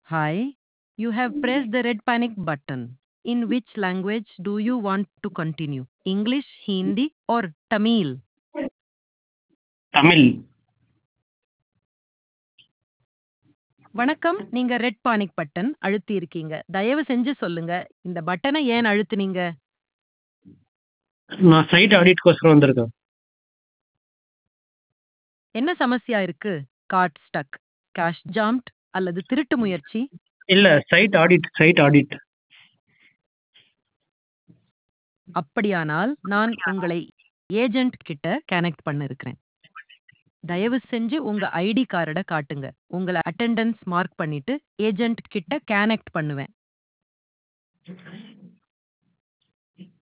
Hi, you have pressed the red panic button. In which language do you want to continue? English, Hindi, or Tamil? Tamil வணக்கம் நீங்க red panic button அழுத்தி இருக்கீங்க தயவு செஞ்சு சொல்லுங்க இந்த பட்டனை ஏன் அழுத்துனீங்க நான் சைட் ஆடிட்கோசரம் வந்திருக்கேன் என்ன சமஸ்யா இருக்கு கார்ட் ஸ்டக் கேஷ் ஜாம்ட் அல்லது திருட்டு முயற்சி இல்ல சைட் ஆடிட் சைட் ஆடிட் அப்படியானால் நான் உங்களை ஏஜென்ட் கிட்ட கனெக்ட் பண்ண இருக்கிறேன் தயவு செஞ்சு உங்க ஐடி கார்டை காட்டுங்க உங்களை அட்டெண்டன்ஸ் மார்க் பண்ணிட்டு ஏஜென்ட் கிட்ட கனெக்ட் பண்ணுவேன்